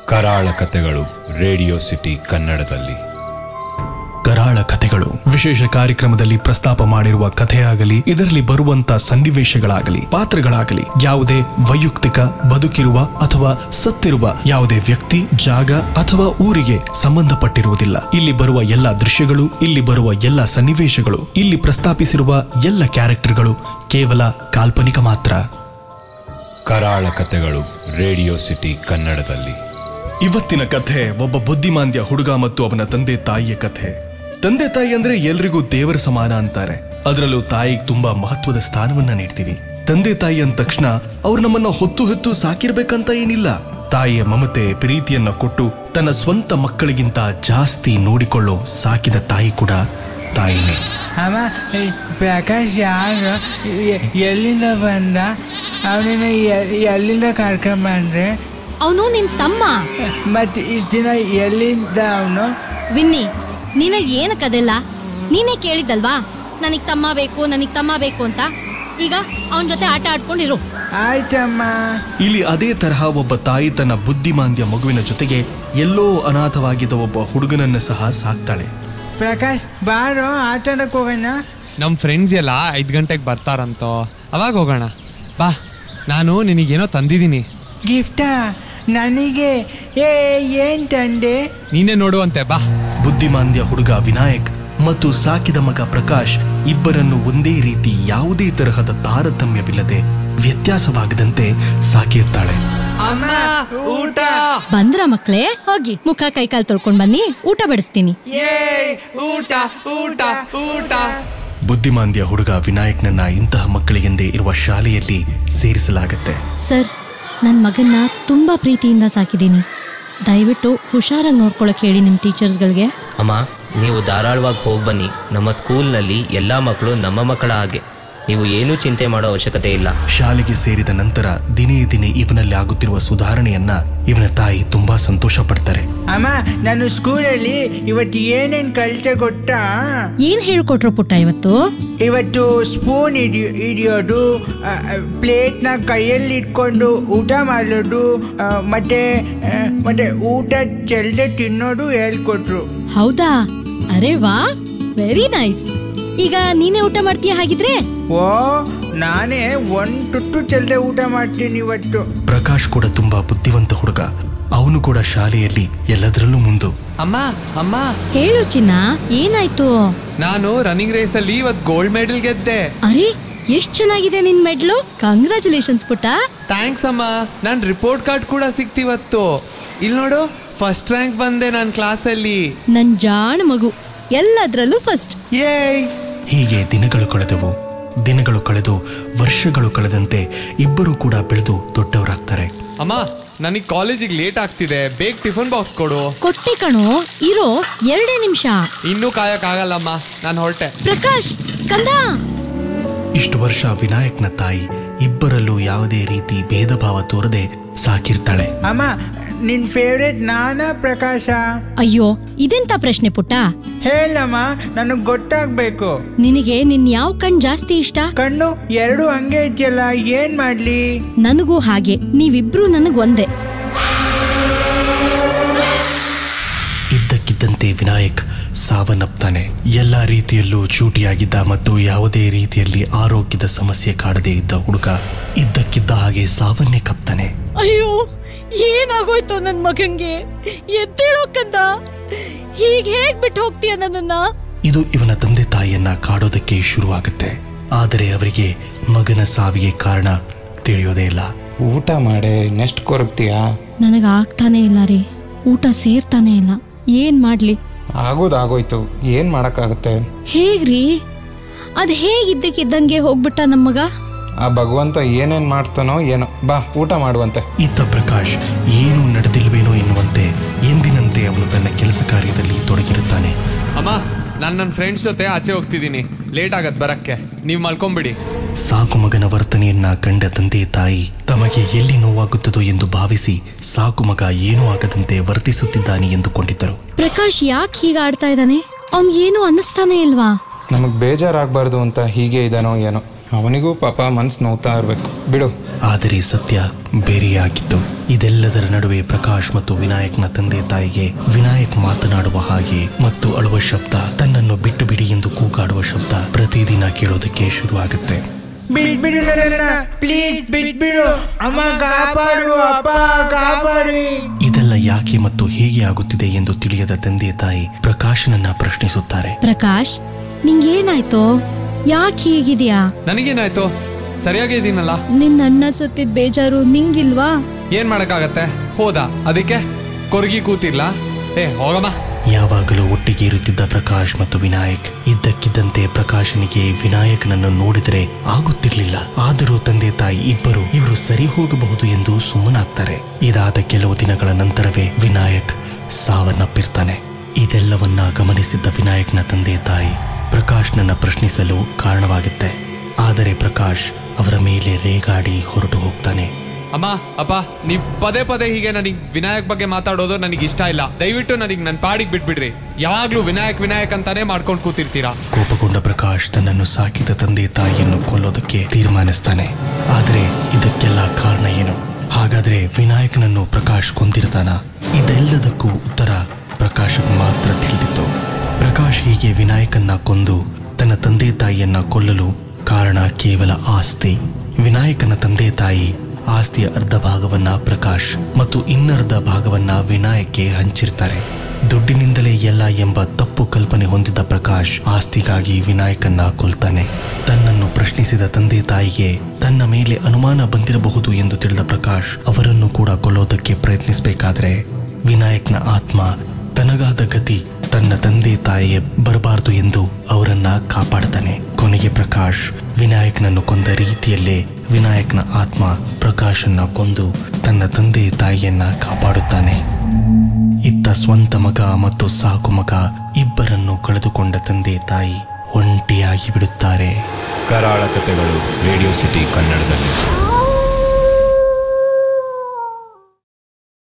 ಕರಾಳ ಕಥೆಗಳು radio city ಕನ್ನಡದಲ್ಲಿ ಕರಾಳ ಕಥೆಗಳು ವಿಶೇಷ ಕಾರ್ಯಕ್ರಮದಲ್ಲಿ ಪ್ರಸ್ತಾಪ ಮಾಡಿರುವ ಕಥೆಯಾಗಲಿ ಇದರಲ್ಲಿ ಬರುವಂತ ಸನ್ನಿವೇಶಗಳಾಗಲಿ ಪಾತ್ರಗಳಾಗಲಿ ಯಾವುದೇ ವೈಯಕ್ತಿಕ ಬದುಕಿರುವ ಅಥವಾ ಸತ್ತಿರುವ ಯಾವುದೇ ವ್ಯಕ್ತಿ ಜಾಗ ಅಥವಾ ಊರಿಗೆ ಸಂಬಂಧಪಟ್ಟಿರುವುದಿಲ್ಲ ಇಲ್ಲಿ ಬರುವ ಎಲ್ಲ ದೃಶ್ಯಗಳು ಇಲ್ಲಿ ಬರುವ ಎಲ್ಲ ಸನ್ನಿವೇಶಗಳು ಇಲ್ಲಿ ಪ್ರಸ್ತಾಪಿಸಿರುವ ಎಲ್ಲ ಕ್ಯಾರೆಕ್ಟರ್ಗಳು ಕೇವಲ ಕಾಲ್ಪನಿಕ ಮಾತ್ರ ಕರಾಳ ಕಥೆಗಳು ರೇಡಿಯೋ ಸಿಟಿ ಕನ್ನಡದಲ್ಲಿ ಇವತ್ತಿನ ಕಥೆ ಒಬ್ಬ ಬುದ್ಧಿಮಾಂದ್ಯ ಹುಡುಗ ಮತ್ತು ಅವನ ತಂದೆ ತಾಯಿಯ ಕಥೆ ತಂದೆ ತಾಯಿ ಅಂದ್ರೆ ಎಲ್ರಿಗೂ ದೇವರ ಸಮಾನ ಅಂತಾರೆ ಅದರಲ್ಲೂ ತಾಯಿಗೆ ತುಂಬಾ ಮಹತ್ವದ ಸ್ಥಾನವನ್ನ ನೀಡ್ತೀವಿ ತಂದೆ ತಾಯಿ ಅಂದ ತಕ್ಷಣ ಅವ್ರು ನಮ್ಮನ್ನ ಹೊತ್ತು ಹೊತ್ತು ಸಾಕಿರ್ಬೇಕಂತ ಏನಿಲ್ಲ ತಾಯಿಯ ಮಮತೆ ಪ್ರೀತಿಯನ್ನ ಕೊಟ್ಟು ತನ್ನ ಸ್ವಂತ ಮಕ್ಕಳಿಗಿಂತ ಜಾಸ್ತಿ ನೋಡಿಕೊಳ್ಳೋ ಸಾಕಿದ ತಾಯಿ ಕೂಡ ತಾಯಿನೇ ಅಮ್ಮ ಈ ಪ್ರಕಾಶ್ ಯಾರು ಎ- ಎಲ್ಲಿಂದ ಬಂದ ಅವನಿನ ಎಲ್ಲಿಂದ ಕರ್ಕೊಂಬಂದ್ರೆ ಅವನು ನಿನ್ ತಮ್ಮ ಮತ್ತೆ ಇಷ್ಟು ದಿನ ಎಲ್ಲಿಂದ ಅವನು ವಿನ್ನಿ ನಿನಗ್ ಏನಕ್ಕದೆಲ್ಲ ನೀನೇ ಕೇಳಿದ್ದಲ್ವಾ ನನಗ್ ತಮ್ಮ ಬೇಕು ನನಗ್ ತಮ್ಮ ಬೇಕು ಅಂತ ಈಗ ಅವನ ಜೊತೆ ಆಟ ಆಡ್ಕೊಂಡಿರು ಆಯ್ತಮ್ಮ ಇಲ್ಲಿ ಅದೇ ತರಹ ಒಬ್ಬ ತಾಯಿ ತನ್ನ ಬುದ್ಧಿಮಾಂದ್ಯ ಮಗುವಿನ ಜೊತೆಗೆ ಎಲ್ಲೋ ಅನಾಥವಾಗಿದ್ದ ಒಬ್ಬ ಹುಡುಗನನ್ನ ಸಹ ಸಾಕ್ತಾಳೆ ಪ್ರಕಾಶ್ ಬಾರೋ ಆಟ ಆಡಕ್ ಹೋಗೋಣ ನಮ್ಮ ಫ್ರೆಂಡ್ಸ್ ಎಲ್ಲ ಐದು ಗಂಟೆಗೆ ಬರ್ತಾರಂತೋ ಅವಾಗ ಹೋಗೋಣ ಬಾ ನಾನು ನಿನಗೇನೋ ತಂದಿದ್ದೀನಿ ಗಿಫ್ಟಾ ನನಗೆ ಏ ಏನ್ ತಂದೆ ನೀನೇ ನೋಡುವಂತೆ ಬಾ ಬುದ್ಧಿಮಾಂದ್ಯ ಹುಡುಗ ವಿನಾಯಕ್ ಮತ್ತು ಸಾಕಿದ ಮಗ ಪ್ರಕಾಶ್ ಇಬ್ಬರನ್ನು ಒಂದೇ ರೀತಿ ಯಾವುದೇ ತರಹದ ತಾರತಮ್ಯವಿಲ್ಲದೆ ವ್ಯತ್ಯಾಸವಾಗದಂತೆ ಸಾಕಿರ್ತಾಳೆ ಅಮ್ಮ ಊಟ ಬಂದ್ರ ಮಕ್ಳೇ ಹೋಗಿ ಮುಖ ಕೈ ಕಾಲು ತೊಳ್ಕೊಂಡ್ ಬನ್ನಿ ಊಟ ಬಡಿಸ್ತೀನಿ ಏ ಊಟ ಊಟ ಊಟ ಬುದ್ಧಿಮಾಂದ್ಯ ಹುಡುಗ ವಿನಾಯಕ್ನನ್ನ ಇಂತಹ ಮಕ್ಕಳಿಗೆಂದೇ ಇರುವ ಶಾಲೆಯಲ್ಲಿ ಸೇರಿಸಲಾಗತ್ತೆ ಸರ್ ನನ್ನ ಮಗನ್ನ ತುಂಬಾ ಪ್ರೀತಿಯಿಂದ ಸಾಕಿದ್ದೀನಿ ದಯವಿಟ್ಟು ಹುಷಾರಾಗಿ ನೋಡ್ಕೊಳಕ್ ಹೇಳಿ ನಿಮ್ಮ ಟೀಚರ್ಸ್ಗಳಿಗೆ ಅಮ್ಮ ನೀವು ಧಾರಾಳವಾಗಿ ಹೋಗಿ ಬನ್ನಿ ನಮ್ಮ ಸ್ಕೂಲ್ನಲ್ಲಿ ಎಲ್ಲ ಮಕ್ಕಳು ನಮ್ಮ ಮಕ್ಕಳ ಹಾಗೆ ನೀವು ಏನೂ ಚಿಂತೆ ಮಾಡೋ ಅವಶ್ಯಕತೆ ಇಲ್ಲ ಶಾಲೆಗೆ ಸೇರಿದ ನಂತರ ದಿನೇ ದಿನೇ ಇವನಲ್ಲಿ ಆಗುತ್ತಿರುವ ಸುಧಾರಣೆಯನ್ನ ಇವನ ತಾಯಿ ತುಂಬಾ ಸಂತೋಷ ಪಡ್ತಾರೆ ಅಮ್ಮ ನಾನು ಸ್ಕೂಲಲ್ಲಿ ಇವತ್ತು ಏನೇನ್ ಕಲಿತೆ ಗೊತ್ತಾ ಏನ್ ಹೇಳ್ಕೊಟ್ರು ಪುಟ್ಟ ಇವತ್ತು ಇವತ್ತು ಸ್ಪೂನ್ ಹಿಡಿಯೋ ಹಿಡಿಯೋದು ಪ್ಲೇಟ್ನ ಕೈಯಲ್ಲಿ ಇಟ್ಕೊಂಡು ಊಟ ಮಾಡೋದು ಆ, ಮತ್ತೆ ಆ, ಮತ್ತೆ ಊಟ ಚೆಲ್ಲದೆ ತಿನ್ನೋದು ಹೇಳ್ಕೊಟ್ರು ಹೌದಾ ಅರೆ ವಾ ವೆರಿ ನೈಸ್ ಈಗ ನೀನೇ ಊಟ ಮಾಡ್ತೀಯ ಹಾಗಿದ್ರೆ ಓ ನಾನೇ ಒಂದ್ ತುತ್ತು ಚೆಲ್ಲದೆ ಊಟ ಮಾಡ್ತೀನಿ ಇವತ್ತು ಪ್ರಕಾಶ್ ಕೂಡ ತುಂಬಾ ಬುದ್ಧಿವಂತ ಹುಡುಗ ಅವನು ಕೂಡ ಶಾಲೆಯಲ್ಲಿ ಎಲ್ಲದರಲ್ಲೂ ಮುಂದು ಅಮ್ಮ ಅಮ್ಮ ಹೇಳು ಚಿನ್ನ ಏನಾಯ್ತು ನಾನು ರನ್ನಿಂಗ್ ರೇಸಲ್ಲಿ ಇವತ್ತು ಗೋಲ್ಡ್ ಮೆಡಲ್ ಗೆದ್ದೆ ಅರೆ ಎಷ್ಟ್ ಚೆನ್ನಾಗಿದೆ ನಿನ್ ಮೆಡ್ಲು ಕಂಗ್ರ್ಯಾಚುಲೇಷನ್ಸ್ ಪುಟ್ಟ ಥ್ಯಾಂಕ್ಸ್ ಅಮ್ಮ ನಾನು ರಿಪೋರ್ಟ್ ಕಾರ್ಡ್ ಕೂಡ ಸಿಕ್ತಿವತ್ತು ಇಲ್ಲಿ ನೋಡು ಫಸ್ಟ್ ರ್ಯಾಂಕ್ ಬಂದೆ ನಾನು ಕ್ಲಾಸಲ್ಲಿ ನನ್ ಜಾಣ ಮಗು ಎಲ್ಲದ್ರಲ್ಲೂ ಫಸ್ಟ್ ಏಯ್ ಹೀಗೆ ದಿನಗಳು ಕಳೆದವು ದಿನಗಳು ಕಳೆದು ವರ್ಷಗಳು ಕಳೆದಂತೆ ಇಬ್ಬರೂ ಕೂಡ ಬೆಳೆದು ದೊಡ್ಡವರಾಗ್ತಾರೆ ಅಮ್ಮ ನನಗೆ ಕಾಲೇಜಿಗೆ ಲೇಟ್ ಆಗ್ತಿದೆ ಬೇಗ ಟಿಫನ್ ಬಾಕ್ಸ್ ಕೊಡು ಕೊಟ್ಟೆ ಕಣೋ ಇರೋ ಎರಡೇ ನಿಮಿಷ ಇನ್ನೂ ಕಾಯಕ್ಕಾಗಲ್ಲಮ್ಮ ನಾನು ಹೊರಟೆ ಪ್ರಕಾಶ್ ಕಂದ ಇಷ್ಟು ವರ್ಷ ವಿನಾಯಕ್ನ ತಾಯಿ ಇಬ್ಬರಲ್ಲೂ ಯಾವುದೇ ರೀತಿ ಭೇದ ಭಾವ ತೋರದೆ ಸಾಕಿರ್ತಾಳೆ ಅಮ್ಮ ನಿನ್ ಫೇವ್ರೇಟ್ ನಾನಾ ಪ್ರಕಾಶ ಅಯ್ಯೋ ಇದೆಂತ ಪ್ರಶ್ನೆ ಪುಟ್ಟ ಹೇಳಮ್ಮ ನನಗ್ ಗೊತ್ತಾಗ್ಬೇಕು ನಿನಗೆ ನಿನ್ ಯಾವ ಕಣ್ ಜಾಸ್ತಿ ಇಷ್ಟ ಕಣ್ಣು ಎರಡು ಹಂಗೆ ಇದೆಯಲ್ಲ ಏನ್ ಮಾಡ್ಲಿ ನನಗೂ ಹಾಗೆ ನೀವಿಬ್ರು ನನಗ್ ಒಂದೇ ಇದ್ದಕ್ಕಿದ್ದಂತೆ ವಿನಾಯಕ್ ಸಾವನ್ನಪ್ತಾನೆ ಎಲ್ಲ ರೀತಿಯಲ್ಲೂ ಚೂಟಿಯಾಗಿದ್ದ ಮತ್ತು ಯಾವುದೇ ರೀತಿಯಲ್ಲಿ ಆರೋಗ್ಯದ ಸಮಸ್ಯೆ ಕಾಡದೇ ಇದ್ದ ಹುಡುಗ ಇದ್ದಕ್ಕಿದ್ದ ಹಾಗೆ ಸಾವನ್ನೇ ಕಪ್ತಾನೆ ಅಯ್ಯೋ ಏನಾಗೋಯ್ತು ನನ್ ಮಗಂಗೆ ಎದ್ದೇಳೋ ಕಂದ ಹೀಗ್ ಹೇಗ್ ಬಿಟ್ಟು ಹೋಗ್ತೀಯ ನನ್ನನ್ನ ಇದು ಇವನ ತಂದೆ ತಾಯಿಯನ್ನ ಕಾಡೋದಕ್ಕೆ ಶುರುವಾಗುತ್ತೆ ಆದರೆ ಅವರಿಗೆ ಮಗನ ಸಾವಿಗೆ ಕಾರಣ ತಿಳಿಯೋದೇ ಇಲ್ಲ ಊಟ ಮಾಡೆ ನೆಕ್ಸ್ಟ್ ಕೊರಗ್ತೀಯಾ ನನಗ ಆಗ್ತಾನೆ ಇಲ್ಲ ರೀ ಊಟ ಸೇರ್ತಾನೆ ಇಲ್ಲ ಏನ್ ಮಾಡ್ಲಿ ಆಗೋದಾಗೋಯ್ತು ಏನು ಮಾಡೋಕ್ಕಾಗುತ್ತೆ ಹೇಗ್ರಿ ಅದ್ ಹೇಗಿದ್ದಕ್ಕಿದ್ದಂಗೆ ಹೋಗ್ಬಿಟ್ಟ ನಮ್ಮಗ ಆ ಭಗವಂತ ಏನೇನು ಮಾಡ್ತಾನೋ ಏನೋ ಬಾ ಊಟ ಮಾಡುವಂತೆ ಇತ್ತ ಪ್ರಕಾಶ್ ಏನೂ ನಡೆದಿಲ್ವೇನೋ ಎನ್ನುವಂತೆ ಎಂದಿನಂತೆ ಅವನು ತನ್ನ ಕೆಲಸ ಕಾರ್ಯದಲ್ಲಿ ತೊಡಗಿರುತ್ತಾನೆ ಅಮ್ಮ ನಾನು ನನ್ನ ಫ್ರೆಂಡ್ಸ್ ಜೊತೆ ಆಚೆ ಹೋಗ್ತಿದ್ದೀನಿ ಲೇಟ್ ಆಗತ್ತೆ ಬರಕ್ಕೆ ನೀವು ಮಲ್ಕೊಂಬಿಡಿ ಸಾಕು ಮಗನ ವರ್ತನೆಯನ್ನ ಕಂಡ ತಂದೆ ತಾಯಿ ತಮಗೆ ಎಲ್ಲಿ ನೋವಾಗುತ್ತದೋ ಎಂದು ಭಾವಿಸಿ ಸಾಕು ಮಗ ಏನೂ ಆಗದಂತೆ ವರ್ತಿಸುತ್ತಿದ್ದಾನೆ ಎಂದುಕೊಂಡಿದ್ದರು ಪ್ರಕಾಶ್ ಯಾಕೆ ಹೀಗ ಆಡ್ತಾ ಇದ್ದಾನೆ ಅವ್ನಿಗೇನು ಅನ್ನಿಸ್ತಾನೆ ಇಲ್ವಾ ನಮಗೆ ಬೇಜಾರಾಗಬಾರ್ದು ಅಂತ ಹೀಗೆ ಇದಾನೋ ಏನೋ ಅವನಿಗೂ ಪಾಪ ಮನ್ಸು ನೋವ್ತಾ ಇರಬೇಕು ಬಿಡು ಆದರೆ ಸತ್ಯ ಬೇರೆಯಾಗಿತ್ತು ಇದೆಲ್ಲದರ ನಡುವೆ ಪ್ರಕಾಶ್ ಮತ್ತು ವಿನಾಯಕ್ನ ತಂದೆ ತಾಯಿಗೆ ವಿನಾಯಕ್ ಮಾತನಾಡುವ ಹಾಗೆ ಮತ್ತು ಅಳುವ ಶಬ್ದ ತನ್ನನ್ನು ಬಿಟ್ಟು ಬಿಡಿ ಎಂದು ಕೂಗಾಡುವ ಶಬ್ದ ಪ್ರತಿದಿನ ಕೇಳೋದಕ್ಕೆ ಶುರುವಾಗುತ್ತೆ ಬಿಟ್ಬಿಡು ನನ್ನ ಪ್ಲೀಸ್ ಬಿಟ್ಬಿಡು ಅಮ್ಮ ಕಾಪಾಡು ಅಪ್ಪ ಕಾಪಾಡಿ ಇದೆಲ್ಲ ಯಾಕೆ ಮತ್ತು ಹೇಗೆ ಆಗುತ್ತಿದೆ ಎಂದು ತಿಳಿಯದ ತಂದೆ ತಾಯಿ ಪ್ರಕಾಶನನ್ನ ಪ್ರಶ್ನಿಸುತ್ತಾರೆ ಪ್ರಕಾಶ್ ನಿಂಗೇನಾಯ್ತೋ ಯಾಕೆ ಹೀಗಿದ್ಯಾ ನನಗೇನಾಯ್ತು ಸರಿಯಾಗಿ ಇದೀನಲ್ಲ ನಿನ್ನ ಅಣ್ಣ ಸತ್ತಿದ್ ಬೇಜಾರು ನಿಂಗಿಲ್ವಾ ಏನ್ ಮಾಡಕ್ಕಾಗತ್ತೆ ಹೋದ ಅದಕ್ಕೆ ಕೊರಗಿ ಕೂತಿರ್ಲ ಏ ಹೋಗಮ್ಮ ಯಾವಾಗಲೂ ಒಟ್ಟಿಗೆ ಇರುತ್ತಿದ್ದ ಪ್ರಕಾಶ್ ಮತ್ತು ವಿನಾಯಕ್ ಇದ್ದಕ್ಕಿದ್ದಂತೆ ಪ್ರಕಾಶನಿಗೆ ವಿನಾಯಕನನ್ನು ನೋಡಿದರೆ ಆಗುತ್ತಿರಲಿಲ್ಲ ಆದರೂ ತಂದೆ ತಾಯಿ ಇಬ್ಬರು ಇವರು ಸರಿ ಹೋಗಬಹುದು ಎಂದು ಸುಮ್ಮನಾಗ್ತಾರೆ ಇದಾದ ಕೆಲವು ದಿನಗಳ ನಂತರವೇ ವಿನಾಯಕ್ ಸಾವನ್ನಪ್ಪಿರ್ತಾನೆ ಇದೆಲ್ಲವನ್ನ ಗಮನಿಸಿದ್ದ ವಿನಾಯಕ್ನ ತಂದೆ ತಾಯಿ ಪ್ರಕಾಶ್ನನ್ನ ಪ್ರಶ್ನಿಸಲು ಕಾರಣವಾಗುತ್ತೆ ಆದರೆ ಪ್ರಕಾಶ್ ಅವರ ಮೇಲೆ ರೇಗಾಡಿ ಹೊರಟು ಹೋಗ್ತಾನೆ ಅಮ್ಮ ಅಪ್ಪ ನೀವ್ ಪದೇ ಪದೇ ಹೀಗೆ ನನಗೆ ವಿನಾಯಕ್ ಬಗ್ಗೆ ಮಾತಾಡೋದು ನನಗೆ ಇಷ್ಟ ಇಲ್ಲ ದಯವಿಟ್ಟು ನನಗೆ ನನ್ನ ಪಾಡಿಗೆ ಬಿಟ್ಬಿಡ್ರಿ ಯಾವಾಗ್ಲೂ ವಿನಾಯಕ್ ವಿನಾಯಕ್ ಅಂತಾನೆ ಮಾಡ್ಕೊಂಡು ಕೂತಿರ್ತೀರಾ ಕೋಪಗೊಂಡ ಪ್ರಕಾಶ್ ತನ್ನನ್ನು ಸಾಕಿದ ತಂದೆ ತಾಯಿಯನ್ನು ಕೊಲ್ಲೋದಕ್ಕೆ ತೀರ್ಮಾನಿಸ್ತಾನೆ ಆದರೆ ಇದಕ್ಕೆಲ್ಲ ಕಾರಣ ಏನು ಹಾಗಾದ್ರೆ ವಿನಾಯಕನನ್ನು ಪ್ರಕಾಶ್ ಕೊಂದಿರ್ತಾನ ಇದೆಲ್ಲದಕ್ಕೂ ಉತ್ತರ ಪ್ರಕಾಶ್ ಮಾತ್ರ ತಿಳಿದಿತ್ತು ಪ್ರಕಾಶ್ ಹೀಗೆ ವಿನಾಯಕನ್ನ ಕೊಂದು ತನ್ನ ತಂದೆ ತಾಯಿಯನ್ನ ಕೊಲ್ಲಲು ಕಾರಣ ಕೇವಲ ಆಸ್ತಿ ವಿನಾಯಕನ ತಂದೆ ತಾಯಿ ಆಸ್ತಿಯ ಅರ್ಧ ಭಾಗವನ್ನ ಪ್ರಕಾಶ್ ಮತ್ತು ಇನ್ನರ್ಧ ಭಾಗವನ್ನ ವಿನಾಯಕ್ಕೆ ಹಂಚಿರ್ತಾರೆ ದುಡ್ಡಿನಿಂದಲೇ ಎಲ್ಲ ಎಂಬ ತಪ್ಪು ಕಲ್ಪನೆ ಹೊಂದಿದ್ದ ಪ್ರಕಾಶ್ ಆಸ್ತಿಗಾಗಿ ವಿನಾಯಕನ್ನ ಕೊಲ್ತಾನೆ ತನ್ನನ್ನು ಪ್ರಶ್ನಿಸಿದ ತಂದೆ ತಾಯಿಗೆ ತನ್ನ ಮೇಲೆ ಅನುಮಾನ ಬಂದಿರಬಹುದು ಎಂದು ತಿಳಿದ ಪ್ರಕಾಶ್ ಅವರನ್ನು ಕೂಡ ಕೊಲ್ಲೋದಕ್ಕೆ ಪ್ರಯತ್ನಿಸಬೇಕಾದ್ರೆ ವಿನಾಯಕ್ನ ಆತ್ಮ ತನಗಾದ ಗತಿ ತನ್ನ ತಂದೆ ತಾಯಿಗೆ ಬರಬಾರದು ಎಂದು ಅವರನ್ನ ಕಾಪಾಡ್ತಾನೆ ಕೊನೆಗೆ ಪ್ರಕಾಶ್ ವಿನಾಯಕ್ನನ್ನು ಕೊಂದ ರೀತಿಯಲ್ಲೇ ವಿನಾಯಕ್ನ ಆತ್ಮ ಪ್ರಕಾಶನ್ನ ಕೊಂದು ತನ್ನ ತಂದೆ ತಾಯಿಯನ್ನ ಕಾಪಾಡುತ್ತಾನೆ ಇತ್ತ ಸ್ವಂತ ಮಗ ಮತ್ತು ಸಾಕು ಮಗ ಇಬ್ಬರನ್ನು ಕಳೆದುಕೊಂಡ ತಂದೆ ತಾಯಿ ಒಂಟಿಯಾಗಿ ಬಿಡುತ್ತಾರೆ ಕರಾಳ ಕಥೆಗಳು ರೇಡಿಯೋ ಸಿಟಿ ಕನ್ನಡದಲ್ಲಿ